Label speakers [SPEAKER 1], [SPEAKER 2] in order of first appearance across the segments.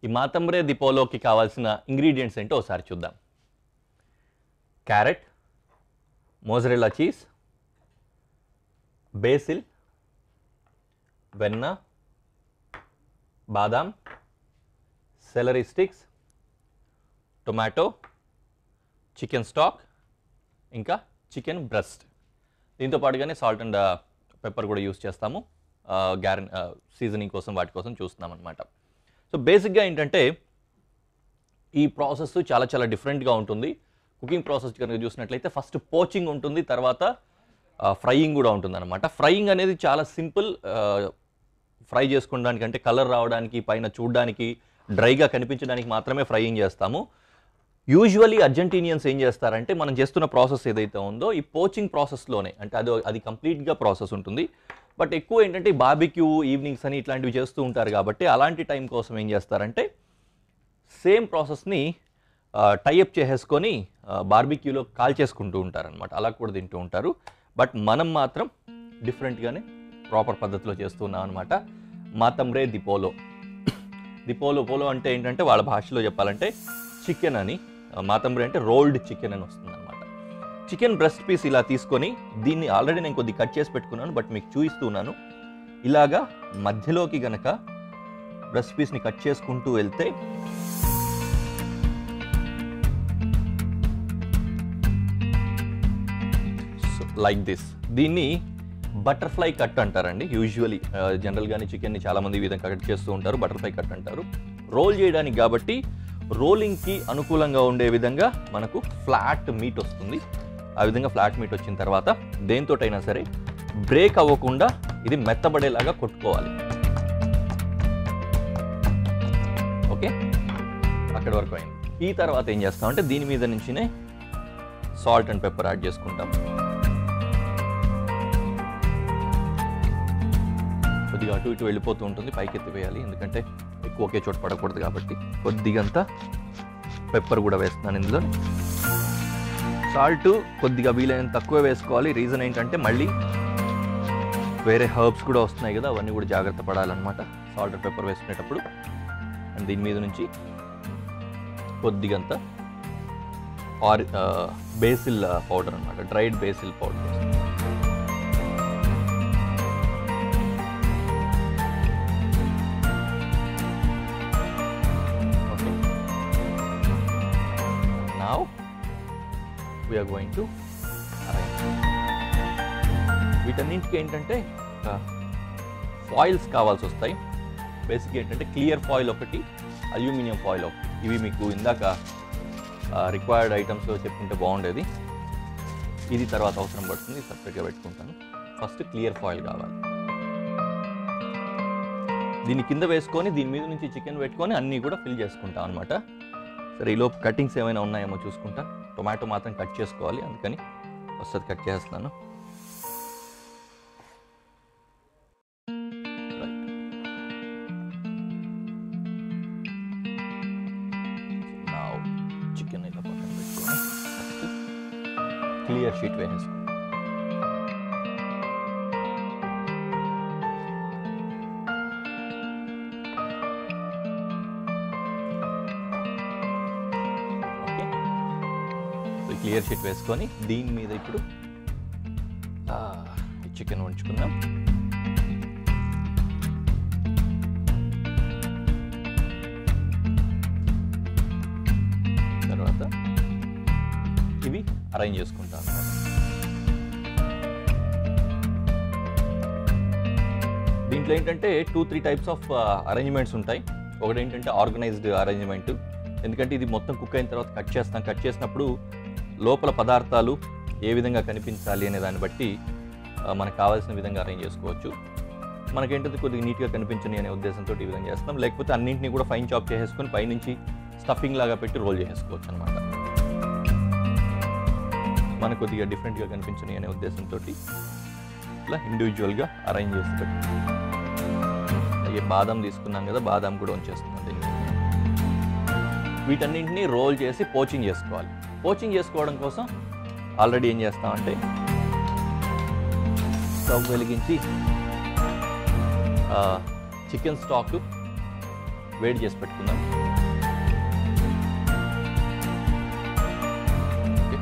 [SPEAKER 1] ఈ మాతంబ్రే దిపోలోకి కావాల్సిన ఇంగ్రీడియంట్స్ ఏంటో ఒకసారి చూద్దాం క్యారెట్ మోజరెలా చీజ్ బేసిల్ వెన్న బాదాం celery sticks tomato chicken stock ఇంకా చికెన్ బ్రెస్ట్ దీంతో పాటుగానే సాల్ట్ అండ్ పెప్పర్ కూడా యూస్ చేస్తాము గ్యారన్ సీజనింగ్ కోసం వాటి కోసం చూస్తున్నాం అనమాట సో బేసిక్గా ఏంటంటే ఈ ప్రాసెస్ చాలా చాలా డిఫరెంట్గా ఉంటుంది కుకింగ్ ప్రాసెస్ కనుక చూసినట్లయితే ఫస్ట్ పోచింగ్ ఉంటుంది తర్వాత ఫ్రైయింగ్ కూడా ఉంటుంది అనమాట ఫ్రైయింగ్ అనేది చాలా సింపుల్ ఫ్రై చేసుకోవడానికి అంటే కలర్ రావడానికి పైన చూడడానికి డ్రైగా కనిపించడానికి మాత్రమే ఫ్రైయింగ్ చేస్తాము యూజువలీ అర్జెంటీనియన్స్ ఏం చేస్తారంటే మనం చేస్తున్న ప్రాసెస్ ఏదైతే ఉందో ఈ పోచింగ్ ప్రాసెస్లోనే అంటే అది అది కంప్లీట్గా ప్రాసెస్ ఉంటుంది బట్ ఎక్కువ ఏంటంటే బార్బిక్యూ ఈవినింగ్స్ అని ఇట్లాంటివి చేస్తూ ఉంటారు కాబట్టి అలాంటి టైం కోసం ఏం చేస్తారంటే సేమ్ ప్రాసెస్ని టైఅప్ చేసేసుకొని బార్బిక్యూలో కాల్ చేసుకుంటూ ఉంటారనమాట అలా కూడా తింటూ ఉంటారు బట్ మనం మాత్రం డిఫరెంట్గానే ప్రాపర్ పద్ధతిలో చేస్తున్నాం అనమాట మాతంబ్రే దిపోలో దిపోలో పోలో అంటే ఏంటంటే వాళ్ళ భాషలో చెప్పాలంటే చికెన్ అని మాతంబ్రే అంటే రోల్డ్ చికెన్ అని వస్తుంది అనమాట చికెన్ బ్రెస్ట్ పీస్ ఇలా తీసుకొని దీన్ని ఆల్రెడీ నేను కొద్ది కట్ చేసి పెట్టుకున్నాను బట్ మీకు చూపిస్తున్నాను ఇలాగా మధ్యలోకి గనక బ్రెస్ట్ పీస్ని కట్ చేసుకుంటూ వెళ్తే లైక్ దిస్ దీన్ని బటర్ఫ్లై కట్ అంటారండి యూజువలీ జనరల్గానే చికెన్ని చాలామంది ఈ విధంగా కట్ చేస్తూ ఉంటారు బటర్ఫ్లై కట్ అంటారు రోల్ చేయడానికి కాబట్టి రోలింగ్కి అనుకూలంగా ఉండే విధంగా మనకు ఫ్లాట్ మీట్ వస్తుంది ఆ విధంగా ఫ్లాట్ మీట్ వచ్చిన తర్వాత దేంతోటైనా సరే బ్రేక్ అవ్వకుండా ఇది మెత్తబడేలాగా కొట్టుకోవాలి ఓకే అక్కడి వరకు అయింది ఈ తర్వాత ఏం చేస్తామంటే దీని మీద నుంచినే సాల్ట్ అండ్ పెప్పర్ యాడ్ చేసుకుంటాం కొద్దిగా అటు ఇటు వెళ్ళిపోతూ ఉంటుంది పైకి ఎత్తివేయాలి ఎందుకంటే ఎక్కువ ఒకే చోట పడకూడదు కాబట్టి కొద్దిగంత పెప్పర్ కూడా వేస్తున్నాను ఇందులో సాల్ట్ కొద్దిగా వీలైనంత తక్కువ వేసుకోవాలి రీజన్ ఏంటంటే మళ్ళీ వేరే హర్బ్స్ కూడా వస్తున్నాయి కదా అవన్నీ కూడా జాగ్రత్త పడాలన్నమాట సాల్ట్ అండ్ పెప్పర్ వేసుకునేటప్పుడు అండ్ దీని మీద నుంచి కొద్దిగంత ఆర్ బేసిల్ పౌడర్ అనమాట dried basil powder okay now we're going to arrange వీటన్నింటికి ఏంటంటే ఫాయిల్స్ కావాల్సి వస్తాయి బేసిక్ ఏంటంటే క్లియర్ ఫాయిల్ ఒకటి అల్యూమినియం ఫాయిల్ ఒకటి ఇవి మీకు ఇందాక రిక్వైర్డ్ ఐటమ్స్లో చెప్పుకుంటే బాగుండేది ఇది తర్వాత అవసరం పడుతుంది సపరేట్గా పెట్టుకుంటాను ఫస్ట్ క్లియర్ ఫాయిల్ కావాలి దీన్ని కింద వేసుకొని దీని మీద నుంచి చికెన్ పెట్టుకొని అన్నీ కూడా ఫిల్ చేసుకుంటాం అనమాట సరే ఈలోపు కటింగ్స్ ఏమైనా ఉన్నాయేమో చూసుకుంటా టొమాటో మాత్రం కట్ చేసుకోవాలి అందుకని వస్తుంది కట్ చేస్తాను చికెన్ ఇలా పక్కన పెట్టుకొని క్లియర్ షీట్ వేసేసుకో ఓకే సో క్లియర్ షీట్ వేసుకొని దీని మీద ఇప్పుడు చికెన్ ఉంచుకుందాం తర్వాత ఇవి అరేంజ్ చేసుకుంటాను దీంట్లో ఏంటంటే two three types of arrangements ఉంటాయి ఒకటి ఏంటంటే ఆర్గనైజ్డ్ అరేంజ్మెంట్ ఎందుకంటే ఇది మొత్తం కుక్ అయిన తర్వాత కట్ చేస్తాం కట్ చేసినప్పుడు లోపల పదార్థాలు ఏ విధంగా కనిపించాలి అనే దాన్ని బట్టి ఆ, మనకు కావాల్సిన విధంగా అరేంజ్ చేసుకోవచ్చు మనకేంటంటే కొద్దిగా నీట్గా కనిపించని అనే ఉద్దేశంతో ఈ విధంగా చేస్తాం లేకపోతే అన్నింటినీ కూడా ఫైన్ చాప్ చేసేసుకొని పైనుంచి స్టఫింగ్ లాగా పెట్టి రోల్ చేసేసుకోవచ్చు అనమాట మనకు కొద్దిగా డిఫరెంట్గా కనిపించని అనే ఉద్దేశంతో ఇట్లా ఇండివిజువల్గా అరేంజ్ చేసి పెట్టి అలాగే బాదం తీసుకున్నాం కదా బాదం కూడా ఉంచేస్తున్నాం దీన్ని వీటన్నింటినీ రోల్ చేసి పోచింగ్ చేసుకోవాలి పోచింగ్ చేసుకోవడం కోసం ఆల్రెడీ ఏం చేస్తామంటే స్టవ్ వెలిగించి చికెన్ స్టాక్ వేడి చేసి పెట్టుకుందాం ఓకే.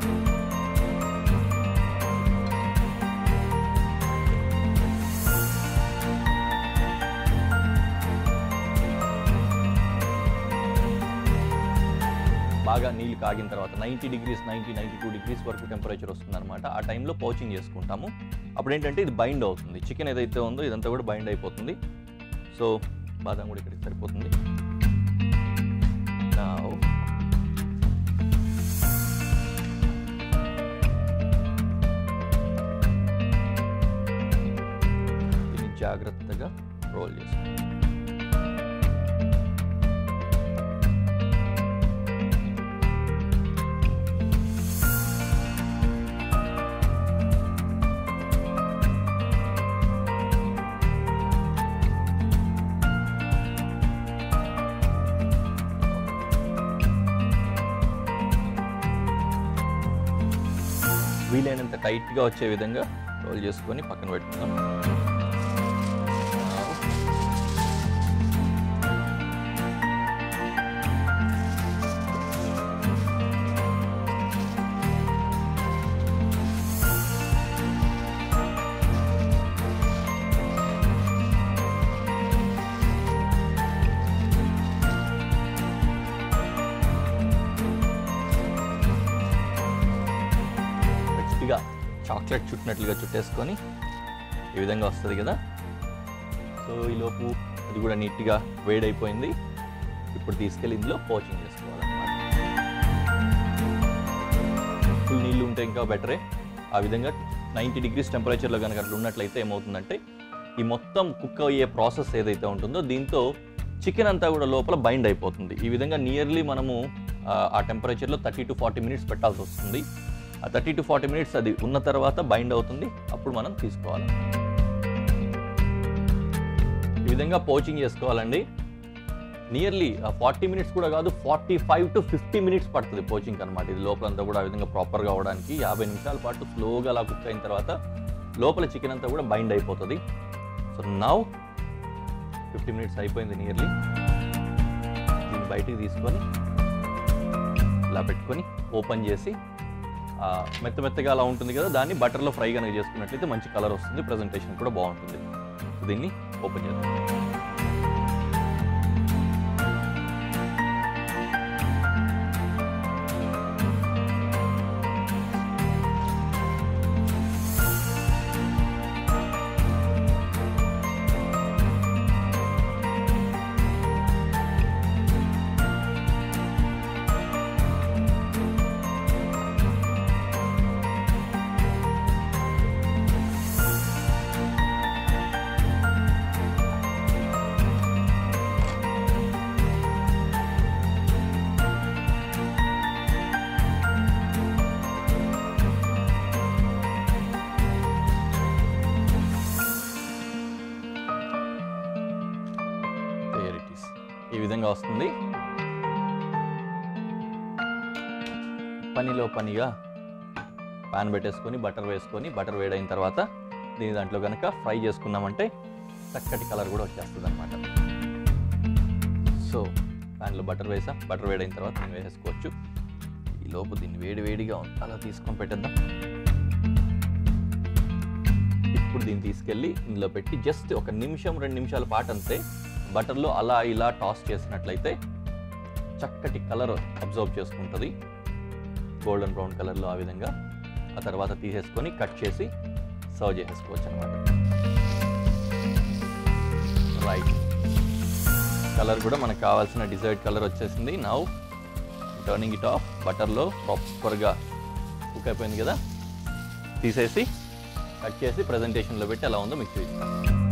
[SPEAKER 1] బాగా నీళ్ళు కాగిన తర్వాత ninety degrees ninety ninety two degrees వరకు టెంపరేచర్ వస్తుంది అనమాట ఆ టైంలో పౌచింగ్ చేసుకుంటాము అప్పుడు ఏంటంటే ఇది బైండ్ అవుతుంది చికెన్ ఏదైతే ఉందో ఇదంతా కూడా బైండ్ అయిపోతుంది సో బాదం కూడా ఇక్కడికి సరిపోతుంది Now, దీన్ని జాగ్రత్తగా రోల్ చేసుకోండి వీలైనంత టైట్గా వచ్చే విధంగా రోల్ చేసుకొని పక్కన పెట్టుకుందాం గట్టిగా చాక్లెట్ చుట్టినట్లుగా చుట్టేసుకొని ఈ విధంగా వస్తుంది కదా సో ఈలోపు అది కూడా నీట్గా వేడైపోయింది ఇప్పుడు తీసుకెళ్ళి ఇందులో పోచింగ్ చేసుకోవాలన్నమాట ఫుల్ నీళ్ళు ఉంటే ఇంకా బెటరే ఆ విధంగా నైంటీ డిగ్రీస్ టెంపరేచర్లో కనుక అట్లా ఉన్నట్లయితే ఏమవుతుందంటే ఈ మొత్తం కుక్ అయ్యే ప్రాసెస్ ఏదైతే ఉంటుందో దీంతో చికెన్ అంతా కూడా లోపల బైండ్ అయిపోతుంది ఈ విధంగా నియర్లీ మనము ఆ, ఆ టెంపరేచర్లో థర్టీ టు ఫార్టీ మినిట్స్ పెట్టాల్సి వస్తుంది ఆ థర్టీ టు ఫార్టీ మినిట్స్ అది ఉన్న తర్వాత బైండ్ అవుతుంది అప్పుడు మనం తీసుకోవాలి ఈ విధంగా పోచింగ్ చేసుకోవాలండి నియర్లీ ఫార్టీ మినిట్స్ కూడా కాదు forty five to fifty minutes పడుతుంది పోచింగ్ అనమాట ఇది లోపలంతా కూడా ఆ విధంగా ప్రాపర్గా అవడానికి యాభై నిమిషాల పాటు స్లోగా అలా కుక్ అయిన తర్వాత లోపల చికెన్ అంతా కూడా బైండ్ అయిపోతుంది సో నౌ ఫిఫ్టీ మినిట్స్ అయిపోయింది నియర్లీ దీన్ని బయటికి తీసుకొని ఇలా పెట్టుకొని ఓపెన్ చేసి ఆ, మెత్త మెత్తగా అలా ఉంటుంది కదా దాన్ని బటర్లో ఫ్రై కనుక చేసుకున్నట్లయితే మంచి కలర్ వస్తుంది ప్రజెంటేషన్ కూడా బాగుంటుంది సో దీన్ని ఓపెన్ చేద్దాం There it is. ఈ విధంగా వస్తుంది పనిలో పనిగా పాన్ పెట్టేసుకొని బటర్ వేసుకొని బటర్ వేడైన తర్వాత దీని దాంట్లో కనుక ఫ్రై చేసుకున్నామంటే చక్కటి కలర్ కూడా వచ్చేస్తుంది అనమాట సో ప్యాన్లో బటర్ వేసా బటర్ వేడైన తర్వాత నేను వేసేసుకోవచ్చు ఈ లోపు దీన్ని వేడి వేడిగా ఉంది అలా తీసుకొని పెట్టేద్దాం ఇప్పుడు దీన్ని తీసుకెళ్ళి ఇందులో పెట్టి జస్ట్ ఒక నిమిషం రెండు నిమిషాల పాటు అంతే బటర్లో అలా ఇలా టాస్ చేసినట్లయితే చక్కటి కలర్ అబ్జర్వ్ చేసుకుంటుంది గోల్డెన్ బ్రౌన్ కలర్లో ఆ విధంగా ఆ తర్వాత తీసేసుకొని కట్ చేసి సర్వ్ చేసేసుకోవచ్చు అనమాట రైట్ కలర్ కూడా మనకు కావాల్సిన డిజైర్డ్ కలర్ వచ్చేసింది నౌ టర్నింగ్ ఇట్ ఆఫ్ బటర్లో ప్రాపర్గా కుక్ అయిపోయింది కదా తీసేసి కట్ చేసి ప్రజెంటేషన్లో పెట్టి ఎలా ఉందో మీకు చూపిస్తాను